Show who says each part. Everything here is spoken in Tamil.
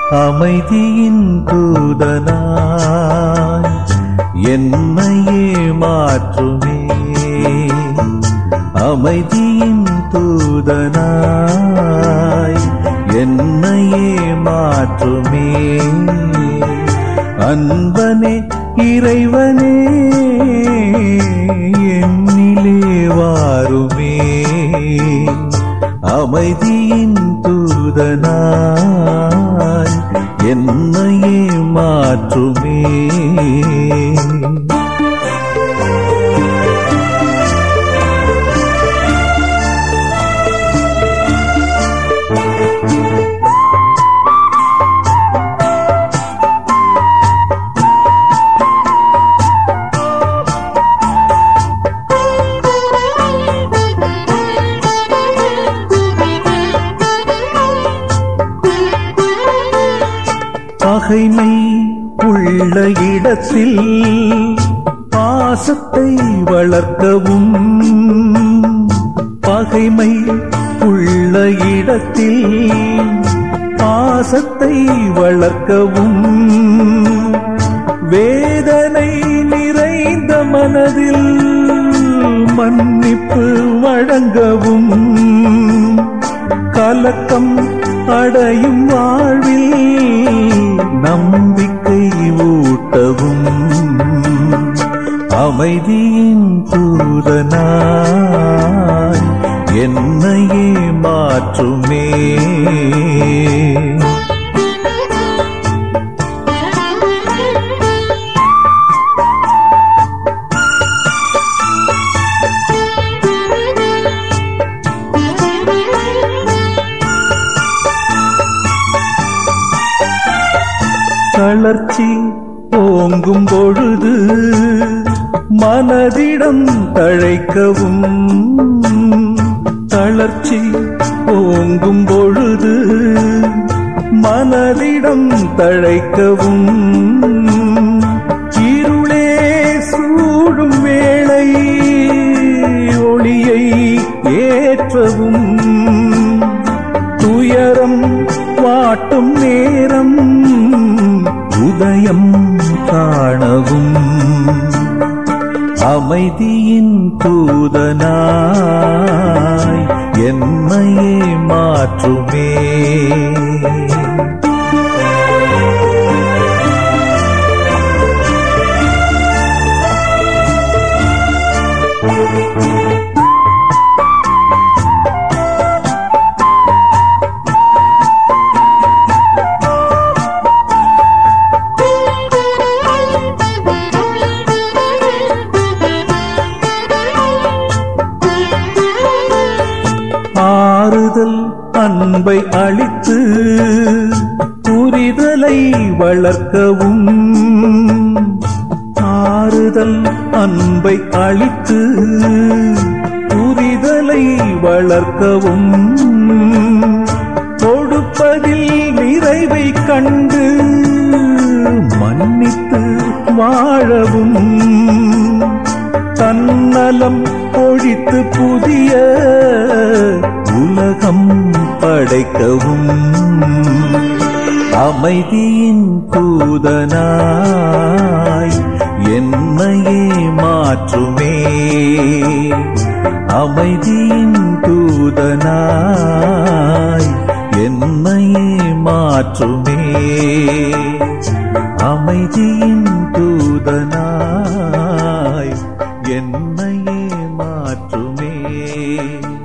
Speaker 1: அமைதியின் தூதனாய் என்னையே மாற்றுமே அமைதியின் தூதனாய் என்னையே மாற்றுமே அன்பனே இறைவனே என்னிலே வாருமே அமைதியின் தூதனாய் என்னையே மாற்றுமே பகைமை உள்ள இடத்தில் பாசத்தை வளர்க்கவும் பகைமை உள்ள இடத்தில் பாசத்தை வளர்க்கவும் வேதனை நிறைந்த மனதில் மன்னிப்பு வழங்கவும் கலக்கம் அடையும் வாழ்வில் நம்பிக்கை ஊட்டவும் அமைதியின் தூதனாய் என்னையே மாற்றுமே தளர்ச்சி ஓங்கும் பொழுது மனதிடம் தழைக்கவும் தளர்ச்சி ஓங்கும் பொழுது மனதிடம் தழைக்கவும் இருளே சூடும் வேளை ஒளியை ஏற்றவும் துயரம் வாட்டும் நேரம் உதயம் காணவும் அமைதியின் தூதனாய் என்னையே மாற்றுமே ஆறுதல் அன்பை அளித்து புரிதலை வளர்க்கவும் ஆறுதல் அன்பை அளித்து புரிதலை வளர்க்கவும் கொடுப்பதில் நிறைவை கண்டு மன்னித்து வாழவும் தன்னலம் ஒழித்து புதிய உலகம் படைக்கவும் அமைதியின் தூதனாய் என்னையே மாற்றுமே அமைதியின் தூதனாய் என்னையே மாற்றுமே அமைதியின் தூதனாய் என்னையே மாற்றுமே